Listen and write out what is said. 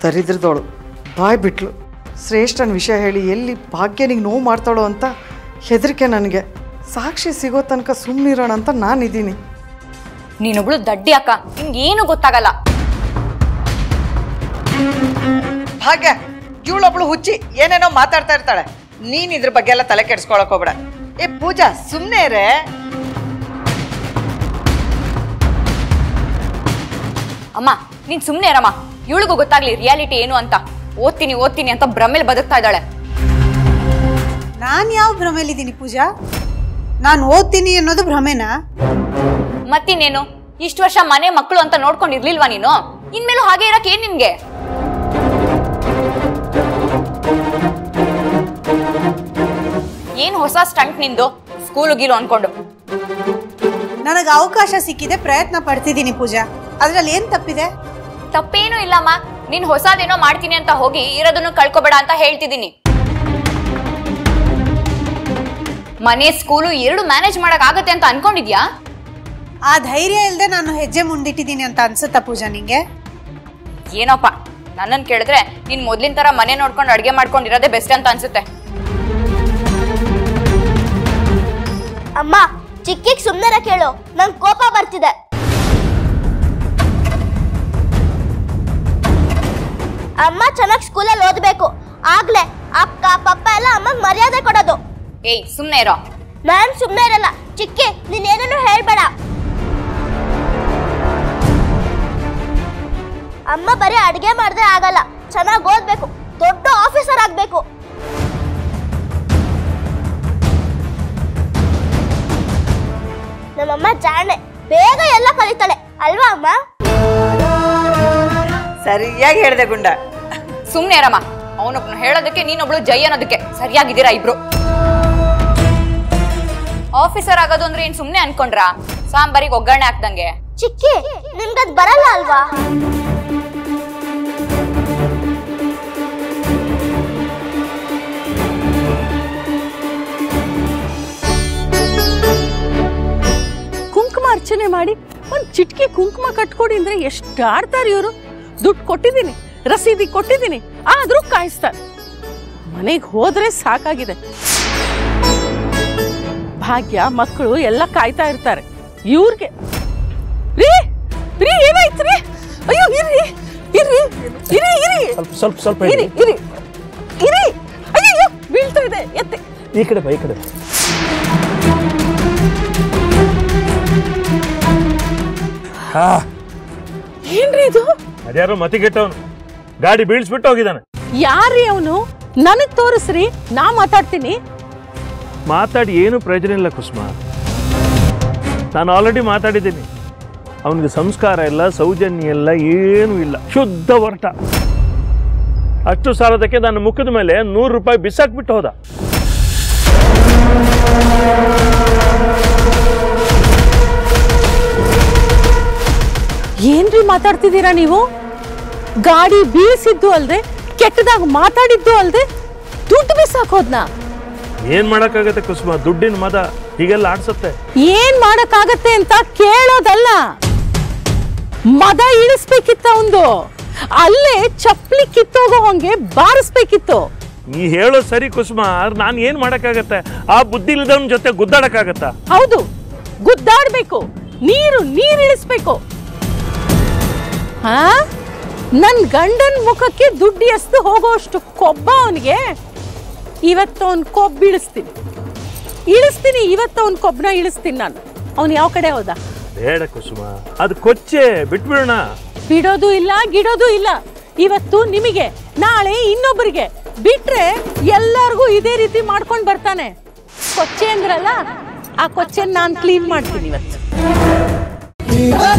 ದರಿದ್ರದವಳು ಬಾಯ್ ಬಿಟ್ಲು ಶ್ರೇಷ್ಠನ ವಿಷಯ ಹೇಳಿ ಎಲ್ಲಿ ಭಾಗ್ಯನಿಗೆ ನೋವು ಮಾಡ್ತಾಳೋ ಅಂತ ಹೆದರಿಕೆ ನನಗೆ ಸಾಕ್ಷಿ ಸಿಗೋ ತನಕ ಸುಮ್ಮನಿರೋಣ ಅಂತ ನಾನಿದ್ದೀನಿ ನೀನೊಬ್ಳು ದಡ್ಡಿ ಅಕ್ಕ ನಿಂಗೇನು ಗೊತ್ತಾಗಲ್ಲ ಭಾಗ್ಯ ಇವಳೊಬ್ಳು ಹುಚ್ಚಿ ಏನೇನೋ ಮಾತಾಡ್ತಾ ಇರ್ತಾಳೆ ನೀನ್ ಇದ್ರ ಬಗ್ಗೆ ಎಲ್ಲ ತಲೆ ಕೆಡ್ಸ್ಕೊಳಕ್ ಹೋಗ್ಬೇಡ ಏ ಪೂಜಾ ಸುಮ್ಮನೆ ರೇ ಅಮ್ಮ ನೀನ್ ಸುಮ್ನೆ ಇರಮ್ಮ ಇವಳಿಗೂ ಗೊತ್ತಾಗ್ಲಿ ರಿಯಾಲಿಟಿ ಏನು ಅಂತ ಓದ್ತೀನಿ ಓದ್ತೀನಿ ಅಂತ ಭ್ರಮೇಲ್ ಬದುಕ್ತಾ ಇದ್ದಾಳೆ ನಾನು ಯಾವ ಭ್ರಮೆಲಿದ್ದೀನಿ ಪೂಜಾ ನಾನು ಓದ್ತೀನಿ ಅನ್ನೋದು ಭ್ರಮೆನಾ ಮತ್ತಿನ್ನೇನು ಇಷ್ಟು ವರ್ಷ ಮನೆ ಮಕ್ಕಳು ಅಂತ ನೋಡ್ಕೊಂಡಿರ್ಲಿಲ್ವಾ ನೀನು ಇನ್ಮೇಲೂ ಹಾಗೆ ಇರಕ್ ಏನ್ ನಿನ್ಗೆ ಏನ್ ಹೊಸ ಸ್ಟಂಟ್ ನಿಂದು ಸ್ಕೂಲು ಗೀಲು ಅನ್ಕೊಂಡು ನನಗೆ ಅವಕಾಶ ಸಿಕ್ಕಿದೆ ಪ್ರಯತ್ನ ಪಡ್ತಿದ್ದೀನಿ ಪೂಜಾ ಅದ್ರಲ್ಲಿ ಏನ್ ತಪ್ಪಿದೆ ತಪ್ಪೇನೂ ಇಲ್ಲಮ್ಮ ನೀನ್ ಹೊಸದೇನೋ ಮಾಡ್ತೀನಿ ಅಂತ ಹೋಗಿ ಇರೋದನ್ನು ಕಳ್ಕೊಬೇಡ ಅಂತ ಹೇಳ್ತಿದ್ದೀನಿ ಮನೆ ಸ್ಕೂಲು ಎರಡು ಮ್ಯಾನೇಜ್ ಮಾಡಕ್ ಆಗತ್ತೆ ಅಂತ ಅನ್ಕೊಂಡಿದ್ಯಾ ಆ ಧೈರ್ಯ ಇಲ್ಲದೆ ನಾನು ಹೆಜ್ಜೆ ಮುಂದಿಟ್ಟಿದ್ದೀನಿ ಅಂತ ಅನ್ಸುತ್ತಾ ಪೂಜಾ ನಿಂಗೆ ಏನೋಪ್ಪ ನನ್ನನ್ ಕೇಳಿದ್ರೆ ನೀನ್ ಮೊದ್ಲಿನ ತರ ಮನೆ ನೋಡ್ಕೊಂಡು ಅಡ್ಗೆ ಮಾಡ್ಕೊಂಡು ಇರೋದೇ ಬೆಸ್ಟ್ ಅಂತ ಅನ್ಸುತ್ತೆ ಅಮ್ಮ ಚಿಕ್ಕಿಗ್ ಸುಮ್ಮನೆ ಕೇಳು ನಂಗೆ ಕೋಪ ಬರ್ತಿದೆ ಅಮ್ಮ ಚೆನ್ನಾಗಿ ಸ್ಕೂಲಲ್ಲಿ ಓದಬೇಕು ಆಗ್ಲೇ ಅಕ್ಕ ಪಪ್ಪ ಎಲ್ಲ ಅಮ್ಮಗ್ ಮರ್ಯಾದೆ ಕೊಡೋದು ಏಯ್ ಸುಮ್ನೆ ಇರೋ ನಾನ್ ಸುಮ್ಮನೆ ಇರಲ್ಲ ಚಿಕ್ಕಿ ನೀನೇನೂ ಹೇಳ್ಬೇಡ ಅಮ್ಮ ಬರೀ ಅಡ್ಗೆ ಮಾಡಿದ್ರೆ ಆಗಲ್ಲ ಚೆನ್ನಾಗಿ ಓದ್ಬೇಕು ದೊಡ್ಡ ಆಫೀಸರ್ ಆಗ್ಬೇಕು ನಮ್ಮಮ್ಮ ಜಾಣೆ ಬೇಗ ಎಲ್ಲ ಕಲಿತಾಳೆ ಅಲ್ವಾ ಅಮ್ಮ ಸರಿಯಾಗಿ ಹೇಳ್ದೆ ಗುಂಡ ಸುಮ್ನೆ ಇರಮ್ಮ ಅವನೊಬ್ನು ಹೇಳೋದಕ್ಕೆ ನೀನೊಬ್ಳು ಜೈ ಅನ್ನೋದಕ್ಕೆ ಸರಿಯಾಗಿದ್ದೀರಾ ಇಬ್ರು ಆಫೀಸರ್ ಆಗೋದು ಅಂದ್ರೆ ಏನ್ ಸುಮ್ನೆ ಅನ್ಕೊಂಡ್ರಾ ಸಾಂಬಾರಿಗೆ ಒಗ್ಗರಣೆ ಹಾಕ್ದಂಗೆ ಚಿಕ್ಕಿ ನಿಮ್ಗದ್ ಬರಲ್ಲ ಅಲ್ವಾ ಕುಂಕುಮ ಅರ್ಚನೆ ಮಾಡಿ ಒಂದು ಚಿಟ್ಕಿ ಕುಂಕುಮ ಕಟ್ಕೊಡಿ ಅಂದ್ರೆ ಎಷ್ಟು ಆಡ್ತಾರೆ ಇವರು ದುಡ್ಡು ಕೊಟ್ಟಿದ್ದೀನಿ ರಸೀದಿ ಕೊಟ್ಟಿದ್ದೀನಿ ಆದ್ರೂ ಕಾಯಿಸ್ತಾರೆ ಮನೆಗೆ ಹೋದ್ರೆ ಸಾಕಾಗಿದೆ ಭಾಗ್ಯ ಮಕ್ಕಳು ಎಲ್ಲ ಕಾಯ್ತಾ ಇರ್ತಾರೆ ಇವ್ರಿಗೆ ರೀ ರೀ ಏನಾಯ್ತು ರೀ ಅಯ್ಯೋ ಇರ್ರಿ ಇರ್ರಿ ಇರಿ ಇರಿ ಸ್ವಲ್ಪ ಸ್ವಲ್ಪ ಸ್ವಲ್ಪ ಇರಿ ಇರಿ. ಇರಿ ಇರಿ ಅಯ್ಯೋ ಬೀಳ್ತಾ ಇದೆ ಎತ್ತೆ ಈ ಕಡೆ ಬಾ ಈ ಕಡೆ ಹಾ ಏನ್ರಿ ಇದು ಅದ್ಯಾರೋ ಮತಿಗೆಟ್ಟವನು ಗಾಡಿ ಬೀಳ್ಸ್ಬಿಟ್ಟು ಹೋಗಿದ್ದಾನೆ ಯಾರ್ರಿ ಅವನು ನನಗ್ ತೋರಿಸ್ರಿ ನಾ ಮಾತಾಡ್ತೀನಿ ಮಾತಾಡಿ ಏನು ಪ್ರಯೋಜನ ಇಲ್ಲ ಕುಸುಮ ನಾನು ಆಲ್ರೆಡಿ ಮಾತಾಡಿದ್ದೀನಿ ಅವನಿಗೆ ಸಂಸ್ಕಾರ ಇಲ್ಲ ಸೌಜನ್ಯ ಇಲ್ಲ ಏನೂ ಇಲ್ಲ ಶುದ್ಧ ಹೊರಟ ಅಷ್ಟು ಸಾಲದಕ್ಕೆ ನನ್ನ ಮುಖದ ಮೇಲೆ ನೂರು ರೂಪಾಯಿ ಬಿಸಾಕ್ಬಿಟ್ಟು ಹೋದ ಏನ್ರಿ ಮಾತಾಡ್ತಿದ್ದೀರಾ ನೀವು ಗಾಡಿ ಬೀಳ್ಸಿದ್ದು ಅಲ್ದೆ ಕೆಟ್ಟದಾಗ ಮಾತಾಡಿದ್ದು ಅಲ್ದೆ ದುಡ್ಡು ಬಿಸಾಕೋದ್ನ ಏನ್ ಮಾಡಕ್ಕಾಗತ್ತೆ ಕುಸುಮ ದುಡ್ಡಿನ ಮದ ಹೀಗೆಲ್ಲ ಆಡ್ಸತ್ತೆ ಏನ್ ಮಾಡಕ್ಕಾಗತ್ತೆ ಅಂತ ಕೇಳೋದಲ್ಲ ಮದ ಇಳಿಸ್ಬೇಕಿತ್ತ ಒಂದು ಅಲ್ಲೇ ಚಪ್ಲಿ ಕಿತ್ತೋಗೋ ಹಂಗೆ ಬಾರಿಸ್ಬೇಕಿತ್ತು ನೀ ಹೇಳೋದು ಸರಿ ಕುಸುಮ ಆದ್ರೆ ನಾನು ಏನು ಮಾಡೋಕ್ಕಾಗತ್ತೆ ಆ ಬುದ್ಧಿ ಇಲ್ಲದವನ ಜೊತೆ ಗುದ್ದಾಡಕ್ಕಾಗತ್ತಾ ಹೌದು ಗುದ್ದಾಡ್ಬೇಕು ನೀರು ನೀರ್ ಇಳಿಸ್ಬೇಕು ಹಾ ನನ್ ಗಂಡನ್ ಮುಖಕ್ಕೆ ದುಡ್ಡು ಎಸ್ದು ಹೋಗೋಷ್ಟು ಕೊಬ್ಬ ಅವನಿಗೆ ಇವತ್ತು ಅವನ್ ಕೊಬ್ಬು ಇಳಿಸ್ತೀನಿ ಇಳಿಸ್ತೀನಿ ಇವತ್ತು ಅವನ್ ಕೊಬ್ಬನ ಇಳಿಸ್ತೀನಿ ನಾನು ಅವ್ನು ಯಾವ ಕಡೆ ಹೋದ ಬೇಡ ಕುಸುಮ ಅದು ಕೊಚ್ಚೆ ಬಿಟ್ಬಿಡೋಣ ಬಿಡೋದು ಇಲ್ಲ ಗಿಡೋದು ಇಲ್ಲ ಇವತ್ತು ನಿಮಗೆ ನಾಳೆ ಇನ್ನೊಬ್ಬರಿಗೆ ಬಿಟ್ರೆ ಎಲ್ಲರಿಗೂ ಇದೇ ರೀತಿ ಮಾಡ್ಕೊಂಡು ಬರ್ತಾನೆ ಕೊಚ್ಚೆ ಅಂದ್ರಲ್ಲ ಆ ಕೊಚ್ಚೆನ್ ನಾನು ಕ್ಲೀನ್ ಮಾಡ್ತೀನಿ ಇವತ್ತು ಈಗ